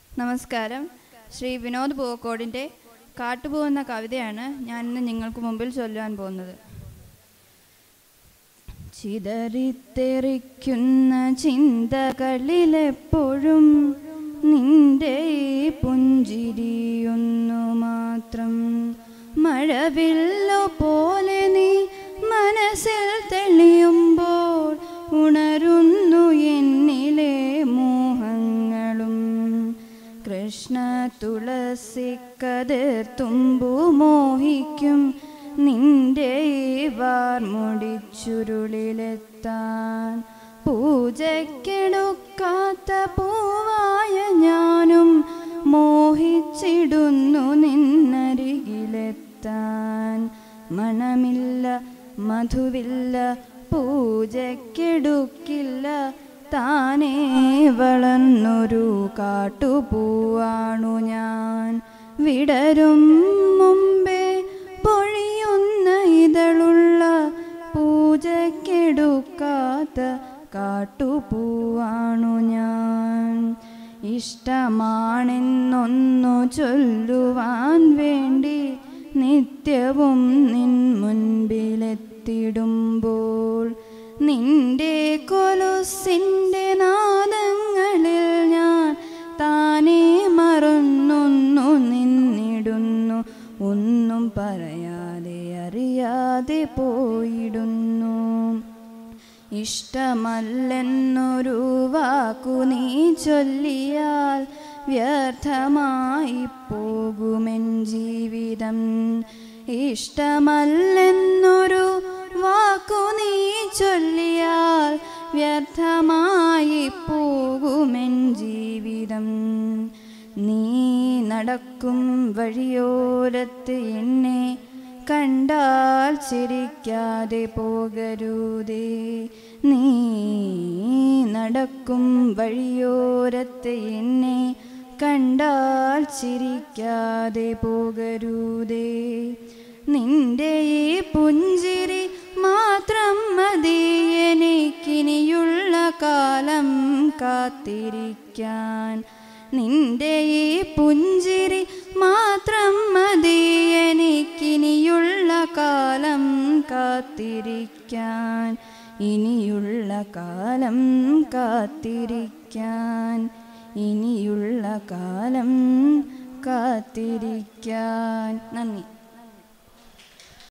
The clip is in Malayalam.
നമസ്കാരം ശ്രീ വിനോദ് പൂവക്കോടിൻ്റെ കാട്ടുപൂ എന്ന കവിതയാണ് ഞാൻ ഇന്ന് നിങ്ങൾക്ക് മുമ്പിൽ ചൊല്ലുവാൻ പോകുന്നത് ചിതറിത്തെറിക്കുന്ന ചിന്തകളിലെപ്പോഴും നിന്റെ ഈ പുഞ്ചിരിയൊന്നു മാത്രം മഴവില്ലോ പോലെ നീ മനസ്സിൽ തെളിയുമ്പോൾ ഉണരുന്നു എന്നിലെ മോഹങ്ങളും കൃഷ്ണ തുളസി കതിർത്തുമ്പു മോഹിക്കും നിന്റെ ഈ വാർമുടിച്ചുരുളിലെത്താൻ പൂജയ്ക്കെടുക്കാത്ത പൂവായ ഞാനും മോഹിച്ചിടുന്നു നിന്നരികിലെത്താൻ മണമില്ല മധുവില്ല പൂജയ്ക്കെടുക്കില്ല താനേ വളർന്നൊരു കാട്ടുപൂവാണു ഞാൻ വിടരും മുമ്പേ പൊഴിയുന്ന ഇതളുള്ള പൂജയ്ക്കെടുക്കാത്ത കാട്ടുപൂവാണു ഞാൻ ഇഷ്ടമാണെന്നൊന്നു ചൊല്ലുവാൻ വേണ്ടി നിത്യവും നിൻ മുൻപിലെത്തിടുമ്പോൾ നിന്റെ കൊലുസിൻ്റെ നാദങ്ങളിൽ ഞാൻ താനേ മറന്നൊന്നു നിന്നിടുന്നു ഒന്നും പറയാതെ അറിയാതെ പോയിടുന്നു ഇഷ്ടമല്ലെന്നൊരു വാക്കു നീ ചൊല്ലിയാൽ വ്യർത്ഥമായി പോകുമെൻ ജീവിതം ഇഷ്ടമല്ലെന്നൊരു വാക്കു നീ ചൊല്ലിയാൽ വ്യർത്ഥമായി പോകുമെൻ ജീവിതം നീ നടക്കും വഴിയോരത്ത് എന്നെ കണ്ടാൽ ചിരിക്കാതെ പോകരുതേ നീ നടക്കും വഴിയോരത്ത് എന്നെ കണ്ടാൽ ചിരിക്കാതെ പോകരുതേ നിന്റെ ഈ പുഞ്ചിരി മാത്രം മതി എനിക്കിനിയുള്ള കാലം കാത്തിരിക്കാൻ നിന്റെ ഈ പുഞ്ചിരി മാത്രം മതി എനിക്കിനിയുള്ള കാലം കാത്തിരിക്കാൻ ഇനിയുള്ള കാലം കാത്തിരിക്കാൻ ഇനിയുള്ള കാലം കാത്തിരിക്കാൻ നന്ദി